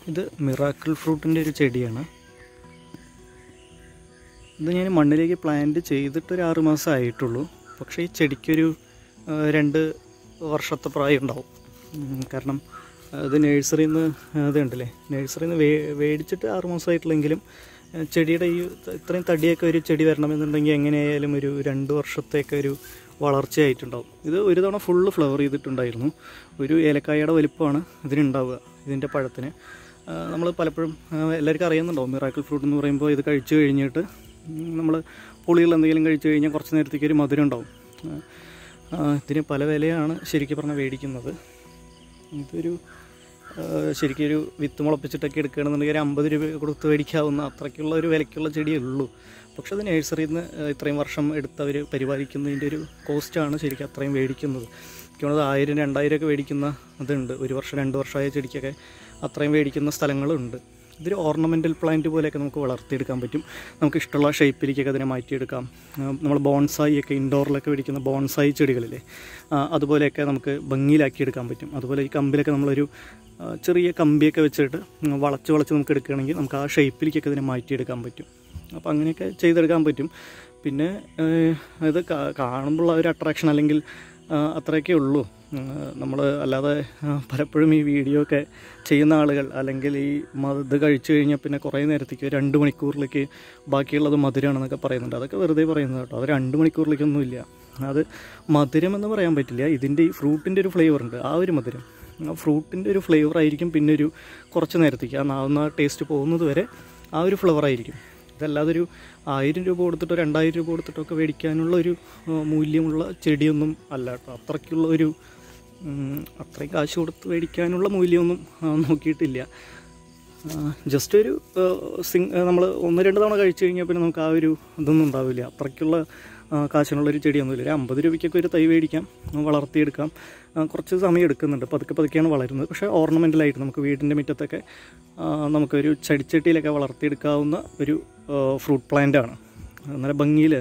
ഇത് മിറാക്കിൾ ഫ്രൂട്ടിൻ്റെ ഒരു ചെടിയാണ് ഇത് ഞാൻ മണ്ണിലേക്ക് പ്ലാന്റ് ചെയ്തിട്ട് ഒരു ആറ് മാസം ആയിട്ടുള്ളൂ പക്ഷേ ഈ ചെടിക്കൊരു ആ, രണ്ട് വർഷത്തെ പ്രായം ഉണ്ടാവും ഉം, കാരണം ആ, ഇത് നഴ്സറിയിൽ നിന്ന് ഇത് ഉണ്ടല്ലേ നഴ്സറിയിൽ നിന്ന് വേ മേടിച്ചിട്ട് ആറ് മാസമായിട്ടുള്ളെങ്കിലും ആ, ചെടിയുടെ ഈ ത- ഇത്രയും തടിയൊക്കെ ഒരു ചെടി വരണമെന്നുണ്ടെങ്കിൽ എങ്ങനെയായാലും ഒരു രണ്ട് വർഷത്തേക്ക് ഒരു വളർച്ചയായിട്ടുണ്ടാവും ഇത് ഒരു തവണ ഫുള്ള് ഫ്ലവർ ചെയ്തിട്ടുണ്ടായിരുന്നു ഒരു ഏലക്കായയുടെ വലിപ്പമാണ് ഇതിനുണ്ടാവുക ഇതിൻ്റെ പഴത്തിന് നമ്മൾ പലപ്പോഴും ആ, എല്ലാവർക്കും അറിയുന്നുണ്ടാവും മിറാക്കിൾ ഫ്രൂട്ട് എന്ന് പറയുമ്പോൾ ഇത് കഴിച്ചു കഴിഞ്ഞിട്ട് നമ്മൾ പുളികൾ എന്തെങ്കിലും കഴിച്ചു കഴിഞ്ഞാൽ കുറച്ച് നേരത്തേക്ക് ഒരു മധുരം ഉണ്ടാവും ആ, ആ, ഇതിന് പല വിലയാണ് ശരിക്കും പറഞ്ഞാൽ മേടിക്കുന്നത് ഇതൊരു ആ, ശരിക്കും ഒരു വിത്ത് മുളപ്പിച്ചിട്ടൊക്കെ എടുക്കുകയാണെന്നുണ്ടെങ്കിൽ ഒരു അമ്പത് രൂപ കൊടുത്ത് മേടിക്കാവുന്ന അത്രയ്ക്കുള്ള ഒരു വിലയ്ക്കുള്ള ചെടിയേ ഉള്ളൂ പക്ഷെ അത് നഴ്സറിയിൽ നിന്ന് ഇത്രയും വർഷം എടുത്ത് അവർ പരിപാലിക്കുന്നതിൻ്റെ ഒരു കോസ്റ്റാണ് ശരിക്കും അത്രയും മേടിക്കുന്നത് എനിക്ക് തോന്നുന്നത് ആയിരം രണ്ടായിരം ഒക്കെ മേടിക്കുന്ന ഇതുണ്ട് ഒരു വർഷം രണ്ട് വർഷമായ ചെടിക്കൊക്കെ അത്രയും മേടിക്കുന്ന സ്ഥലങ്ങളുണ്ട് ഇതൊരു ഓർണമെൻ്റൽ പ്ലാന്റ് പോലെയൊക്കെ നമുക്ക് വളർത്തിയെടുക്കാൻ പറ്റും നമുക്ക് ഇഷ്ടമുള്ള ഷേപ്പിലേക്കൊക്കെ അതിനെ മാറ്റിയെടുക്കാം നമ്മൾ ബോൺസായി ഒക്കെ ഇൻഡോറിലൊക്കെ മേടിക്കുന്ന ബോൺസായി ചെടികളില്ലേ ആ, അതുപോലെയൊക്കെ നമുക്ക് ഭംഗിയിലാക്കിയെടുക്കാൻ പറ്റും അതുപോലെ ഈ കമ്പിലൊക്കെ നമ്മളൊരു ആ, ചെറിയ കമ്പിയൊക്കെ വെച്ചിട്ട് ഉം, വളച്ച് വളച്ച് നമുക്ക് എടുക്കുകയാണെങ്കിൽ നമുക്ക് ആ ഷേപ്പിലേക്കൊക്കെ ഇതിനെ മാറ്റിയെടുക്കാൻ പറ്റും അപ്പോൾ അങ്ങനെയൊക്കെ ചെയ്തെടുക്കാൻ പറ്റും പിന്നെ ഏഹ്, ഇത് കാ- കാണുമ്പോഴുള്ള ഒരു അട്രാക്ഷൻ അല്ലെങ്കിൽ ആ, അത്രയൊക്കെ ഉള്ളൂ നമ്മൾ അല്ലാതെ ആ, പലപ്പോഴും ഈ വീഡിയോ ഒക്കെ ചെയ്യുന്ന ആളുകൾ അല്ലെങ്കിൽ ഈ മ- ഇത് കഴിച്ചു കഴിഞ്ഞാൽ പിന്നെ കുറേ നേരത്തേക്ക് രണ്ട് മണിക്കൂറിലേക്ക് ബാക്കിയുള്ളത് മധുരമാണെന്നൊക്കെ പറയുന്നുണ്ട് അതൊക്കെ വെറുതെ പറയുന്നത് കേട്ടോ അത് രണ്ട് മണിക്കൂറിലേക്കൊന്നുമില്ല അത് മധുരം എന്ന് പറയാൻ പറ്റില്ല ഇതിൻ്റെ ഈ ഫ്രൂട്ടിൻ്റെ ഒരു ഫ്ലേവർ ഉണ്ട് ആ ഒരു മധുരം ആ ഫ്രൂട്ടിൻ്റെ ഒരു ഫ്ലേവർ ആയിരിക്കും പിന്നെ ഒരു കുറച്ച് നേരത്തേക്ക് ആ നാവുന്ന ടേസ്റ്റ് പോകുന്നത് വരെ ആ ഒരു ഫ്ലേവർ ആയിരിക്കും ഇതല്ലാതെ ഒരു ആയിരം രൂപ കൊടുത്തിട്ടോ രണ്ടായിരം രൂപ കൊടുത്തിട്ടോ ഒക്കെ മേടിക്കാനുള്ള ഒരു ആ, മൂല്യമുള്ള ചെടിയൊന്നും അല്ല കേട്ടോ അത്രയ്ക്കുള്ള ഒരു ഉം, അത്രയും കാശ് കൊടുത്ത് മേടിക്കാനുള്ള മൂല്യമൊന്നും ആ, നോക്കിയിട്ടില്ല ജസ്റ്റ് ഒരു സിങ് നമ്മൾ ഒന്ന് രണ്ട് തവണ കഴിച്ചു കഴിഞ്ഞാൽ പിന്നെ നമുക്ക് ആ ഒരു ഇതൊന്നും ഉണ്ടാവില്ല അത്രയ്ക്കുള്ള ആ, കാശിനുള്ളൊരു ചെടിയൊന്നുമില്ല ഒരു അമ്പത് രൂപയ്ക്കൊക്കെ ഒരു തൈ മേടിക്കാം ആ, വളർത്തിയെടുക്കാം ആ, കുറച്ച് സമയം എടുക്കുന്നുണ്ട് പതുക്കെ പതുക്കെയാണ് വളരുന്നത് പക്ഷേ ഓർണമെൻ്റലായിട്ട് നമുക്ക് വീടിൻ്റെ മുറ്റത്തൊക്കെ ആ, നമുക്കൊരു ചെടിച്ചട്ടിയിലൊക്കെ വളർത്തിയെടുക്കാവുന്ന ഒരു ഫ്രൂട്ട് പ്ലാന്റ് ആണ് നല്ല ഭംഗിയിൽ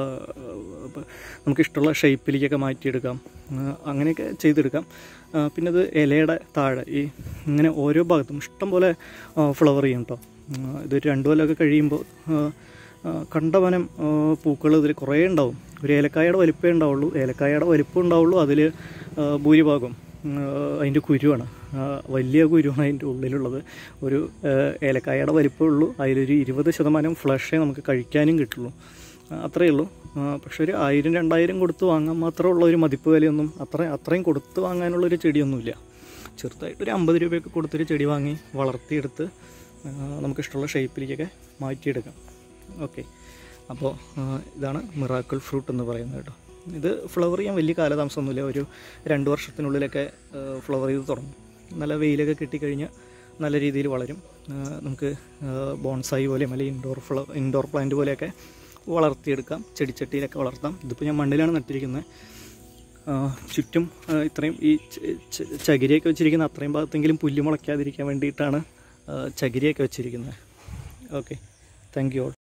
നമുക്ക് ഇഷ്ടമുള്ള ഷേപ്പിലേക്കൊക്കെ മാറ്റിയെടുക്കാം ആ, അങ്ങനെയൊക്കെ ചെയ്തെടുക്കാം ആ, പിന്നെ ഇത് ഇലയുടെ താഴെ ഈ ഇങ്ങനെ ഓരോ ഭാഗത്തും ഇഷ്ടം പോലെ ഫ്ലവർ ചെയ്യും കേട്ടോ ഇത് രണ്ടു കൊല്ലമൊക്കെ കഴിയുമ്പോൾ ആ, ആ, കണ്ടവനം പൂക്കൾ ഇതിൽ കുറേ ഉണ്ടാവും ഒരു ഏലക്കായയുടെ വലിപ്പമേ ഉണ്ടാവുള്ളൂ ഏലക്കായയുടെ വലിപ്പം ഉണ്ടാവുള്ളൂ അതിൽ ഭൂരിഭാഗം അതിൻ്റെ കുരുവാണ് ആ, വലിയ കുരുവാണ് അതിൻ്റെ ഉള്ളിലുള്ളത് ഒരു ആ, ഏലക്കായയുടെ വലിപ്പമേ ഉള്ളൂ അതിലൊരു ഇരുപത് ശതമാനം ഫ്ലഷേ നമുക്ക് കഴിക്കാനും കിട്ടുള്ളൂ ആ, അത്രയേ ഉള്ളൂ ആ, പക്ഷെ ഒരു ആയിരം രണ്ടായിരം കൊടുത്ത് വാങ്ങാൻ മാത്രമുള്ള ഒരു മതിപ്പ് വിലയൊന്നും അത്ര അത്രയും കൊടുത്ത് വാങ്ങാനുള്ളൊരു ചെടിയൊന്നുമില്ല ചെറുതായിട്ട് ഒരു അമ്പത് രൂപയൊക്കെ കൊടുത്തൊരു ചെടി വാങ്ങി വളർത്തിയെടുത്ത് ആ, നമുക്ക് ഇഷ്ടമുള്ള ഷേപ്പിലേക്കൊക്കെ മാറ്റിയെടുക്കാം ഓക്കെ അപ്പോൾ ഇതാണ് മിറാക്കിൾ ഫ്രൂട്ട് എന്ന് പറയുന്നത് കേട്ടോ ഇത് ഫ്ലവർ ചെയ്യാൻ വലിയ കാലതാമസമൊന്നുമില്ല ഒരു രണ്ട് വർഷത്തിനുള്ളിലൊക്കെ ഫ്ലവർ ചെയ്ത് തുടങ്ങും നല്ല വെയിലൊക്കെ കിട്ടിക്കഴിഞ്ഞാൽ നല്ല രീതിയിൽ വളരും ആ, നമുക്ക് ബോൺസായി പോലെയും അല്ലെങ്കിൽ ഇൻഡോർ ഫ്ല ഇൻഡോർ പ്ലാന്റ് പോലെയൊക്കെ വളർത്തിയെടുക്കാം ചെടിച്ചട്ടിയിലൊക്കെ വളർത്താം ഇതിപ്പോൾ ഞാൻ മണ്ണിലാണ് നട്ടിരിക്കുന്നത് ആ, ചുറ്റും ആ, ഇത്രയും ഈ ച- ച- ചകിരിയൊക്കെ വെച്ചിരിക്കുന്ന അത്രയും ഭാഗത്തെങ്കിലും പുല്ല് മുളയ്ക്കാതിരിക്കാൻ വേണ്ടിയിട്ടാണ് ആ, ചകിരിയൊക്കെ വെച്ചിരിക്കുന്നത് ഓക്കെ താങ്ക് യു ഓൾ